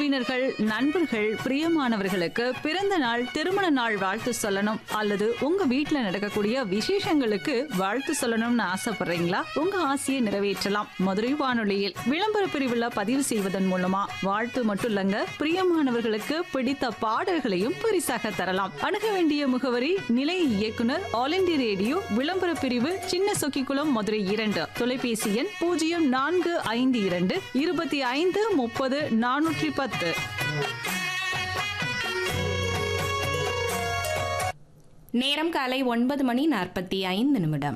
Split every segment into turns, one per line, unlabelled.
உறவினர்கள் நண்பர்கள் பிரியமானவர்களுக்கு பிறந்த நாள் திருமண நாள் வாழ்த்து சொல்லணும் அல்லது உங்க வீட்ல நடக்கக்கூடிய விசேஷங்களுக்கு வாழ்த்து சொல்லணும்னு ஆசைப்படுறீங்களா உங்க ஆசையை நிறைவேற்றலாம் மதுரை வானொலியில் விளம்பர பிரிவுல பதிவு செய்வதன் மூலமா வாழ்த்து மட்டும் இல்லங்க பிரியமானவர்களுக்கு பிடித்த பாடல்களையும் பரிசாக தரலாம் அணுக வேண்டிய முகவரி நிலைய இயக்குனர் ஆல் இந்திய ரேடியோ விளம்பர பிரிவு சின்ன சொக்கிக்குளம் மதுரை இரண்டு தொலைபேசி எண் பூஜ்ஜியம் நான்கு ஐந்து இரண்டு இருபத்தி ஐந்து முப்பது நானூற்றி பத்து
நேரம் காலை ஒன்பது மணி நாற்பத்தி ஐந்து நிமிடம்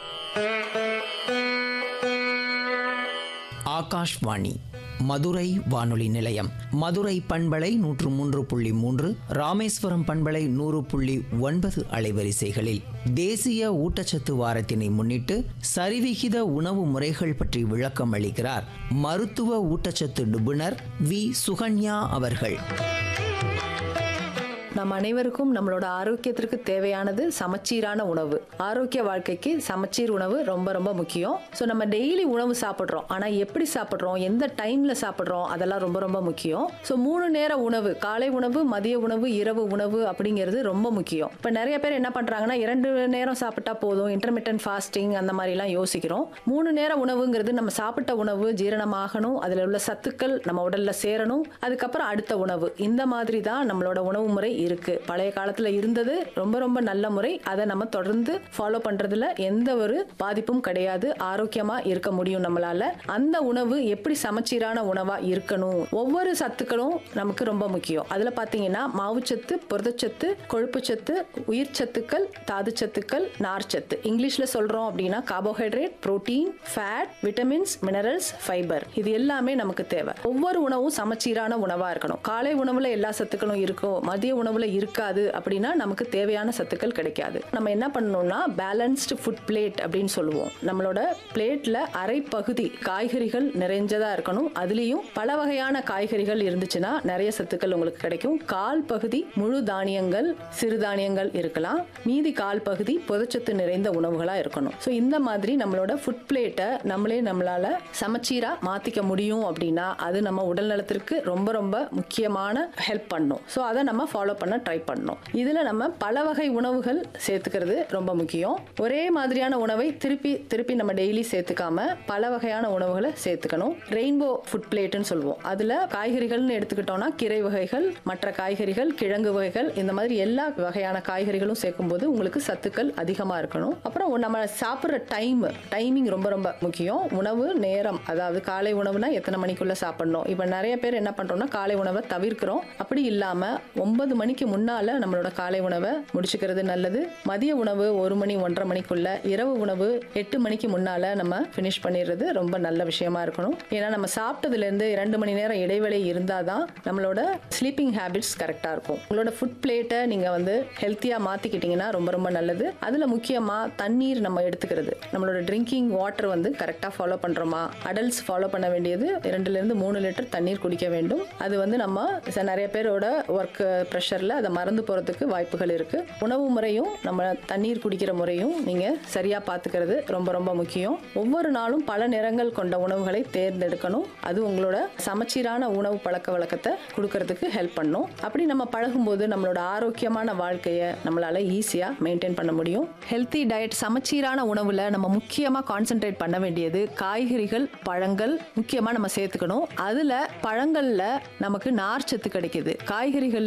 ஆகாஷ்வாணி மதுரை வானொலி நிலையம் மதுரை பண்பலை நூற்று மூன்று புள்ளி மூன்று ராமேஸ்வரம் பண்பலை நூறு புள்ளி ஒன்பது அலைவரிசைகளில் தேசிய ஊட்டச்சத்து வாரத்தினை முன்னிட்டு சரிவிகித உணவு முறைகள் பற்றி விளக்கம் அளிக்கிறார் மருத்துவ ஊட்டச்சத்து நிபுணர் வி சுகன்யா அவர்கள்
நம் அனைவருக்கும் நம்மளோட ஆரோக்கியத்திற்கு தேவையானது சமச்சீரான உணவு ஆரோக்கிய வாழ்க்கைக்கு சமச்சீர் உணவு ரொம்ப ரொம்ப முக்கியம் ஸோ நம்ம டெய்லி உணவு சாப்பிட்றோம் ஆனால் எப்படி சாப்பிட்றோம் எந்த டைமில் சாப்பிட்றோம் அதெல்லாம் ரொம்ப ரொம்ப முக்கியம் ஸோ மூணு நேர உணவு காலை உணவு மதிய உணவு இரவு உணவு அப்படிங்கிறது ரொம்ப முக்கியம் இப்போ நிறைய பேர் என்ன பண்ணுறாங்கன்னா இரண்டு நேரம் சாப்பிட்டா போதும் இன்டர்மீடியன்ட் ஃபாஸ்டிங் அந்த மாதிரிலாம் யோசிக்கிறோம் மூணு நேர உணவுங்கிறது நம்ம சாப்பிட்ட உணவு ஜீரணமாகணும் அதில் உள்ள சத்துக்கள் நம்ம உடல்ல சேரணும் அதுக்கப்புறம் அடுத்த உணவு இந்த மாதிரி தான் நம்மளோட உணவு முறை இருக்கு பழைய காலத்துல இருந்தது ரொம்ப ரொம்ப நல்ல முறை அதை நம்ம தொடர்ந்து ஃபாலோ பண்றதுல எந்த ஒரு பாதிப்பும் கிடையாது ஆரோக்கியமா இருக்க முடியும் நம்மளால அந்த உணவு எப்படி சமச்சீரான உணவா இருக்கணும் ஒவ்வொரு சத்துக்களும் நமக்கு ரொம்ப முக்கியம் அதுல பாத்தீங்கன்னா மாவுச்சத்து புரதச்சத்து கொழுப்புச்சத்து உயிர் சத்துக்கள் தாது சத்துக்கள் நார்ச்சத்து இங்கிலீஷ்ல சொல்றோம் அப்படின்னா carbohydrate protein fat vitamins minerals fibre இது எல்லாமே நமக்கு தேவை ஒவ்வொரு உணவும் சமச்சீரான உணவா இருக்கணும் காலை உணவுல எல்லா சத்துக்களும் இருக்கும் மதிய உணவுல இருக்காது அப்படின்னா நமக்கு தேவையான சத்துக்கள் கிடைக்காது நம்ம என்ன பண்ணணும்னா பேலன்ஸ்டு ஃபுட் பிளேட் அப்படின்னு சொல்லுவோம் நம்மளோட பிளேட்ல அரை பகுதி காய்கறிகள் நிறைஞ்சதா இருக்கணும் அதுலயும் பல வகையான காய்கறிகள் இருந்துச்சுன்னா நிறைய சத்துக்கள் உங்களுக்கு கிடைக்கும் கால் பகுதி முழு தானியங்கள் சிறுதானியங்கள் இருக்கலாம் மீதி கால் பகுதி புதச்சத்து நிறைந்த உணவுகளா இருக்கணும் ஸோ இந்த மாதிரி நம்மளோட ஃபுட் பிளேட்டை நம்மளே நம்மளால சமச்சீரா மாத்திக்க முடியும் அப்படின்னா அது நம்ம உடல் நலத்திற்கு ரொம்ப ரொம்ப முக்கியமான ஹெல்ப் பண்ணும் ஸோ அதை நம்ம ஃபாலோ பண்ண ட்ரை பண்ணணும் இதுல நம்ம பல வகை உணவுகள் சேர்த்துக்கிறது ரொம்ப முக்கியம் ஒரே மாதிரியான உணவை திருப்பி திருப்பி நம்ம டெய்லி சேர்த்துக்காம பல வகையான உணவுகளை சேர்த்துக்கணும் ரெயின்போ ஃபுட் பிளேட்னு சொல்லுவோம் அதுல காய்கறிகள்னு எடுத்துக்கிட்டோம்னா கீரை வகைகள் மற்ற காய்கறிகள் கிழங்கு வகைகள் இந்த மாதிரி எல்லா வகையான காய்கறிகளும் சேர்க்கும்போது உங்களுக்கு சத்துக்கள் அதிகமா இருக்கணும் அப்புறம் நம்ம சாப்பிட்ற டைம் டைமிங் ரொம்ப ரொம்ப முக்கியம் உணவு நேரம் அதாவது காலை உணவுனா எத்தனை மணிக்குள்ள சாப்பிடணும் இப்போ நிறைய பேர் என்ன பண்றோம்னா காலை உணவை தவிர்க்கிறோம் அப்படி இல்லாம ஒன்பது மணிக்கு முன்னால நம்மளோட காலை உணவை முடிச்சுக்கிறது நல்லது மதிய உணவு ஒரு மணி ஒன்றரை மணிக்குள்ள இரவு உணவு எட்டு மணிக்கு முன்னால நம்ம ஃபினிஷ் பண்ணிடுறது ரொம்ப நல்ல விஷயமா இருக்கணும் ஏன்னா நம்ம சாப்பிட்டதுல இருந்து இரண்டு மணி நேரம் இடைவெளி இருந்தாதான் நம்மளோட ஸ்லீப்பிங் ஹேபிட்ஸ் கரெக்டா இருக்கும் உங்களோட ஃபுட் பிளேட்டை நீங்க வந்து ஹெல்த்தியா மாத்திக்கிட்டீங்கன்னா ரொம்ப ரொம்ப நல்லது அதுல முக்கியமா தண்ணீர் நம்ம எடுத்துக்கிறது நம்மளோட ட்ரிங்கிங் வாட்டர் வந்து கரெக்டா ஃபாலோ பண்றோமா அடல்ட்ஸ் ஃபாலோ பண்ண வேண்டியது இரண்டுல இருந்து மூணு லிட்டர் தண்ணீர் குடிக்க வேண்டும் அது வந்து நம்ம ச- நிறைய பேரோட ஒர்க் ப்ரெஷர்ல அதை மறந்து போறதுக்கு வாய்ப்புகள் இருக்கு உணவு முறையும் நம்ம தண்ணீர் குடிக்கிற முறையும் நீங்க சரியா பாத்துக்கிறது ரொம்ப ரொம்ப முக்கியம் ஒவ்வொரு நாளும் பல நிறங்கள் கொண்ட உணவுகளை தேர்ந்தெடுக்கணும் அது உங்களோட சமச்சீரான உணவு பழக்க வழக்கத்தை கொடுக்கறதுக்கு ஹெல்ப் பண்ணும் அப்படி நம்ம பழகும்போது நம்மளோட ஆரோக்கியமான வாழ்க்கையை நம்மளால ஈஸியா மெயின்டைன் பண்ண முடியும் ஹெல்த்தி டயட் சமச்சீரான உணவுல நம்ம முக்கியமா கான்சென்ட்ரேட் பண்ண வேண்டியது காய்கறிகள் பழங்கள் முக்கியமா நம்ம சேர்த்துக்கணும் அதுல பழங்கள்ல நமக்கு நார்ச்சத்து கிடைக்குது காய்கறிகள்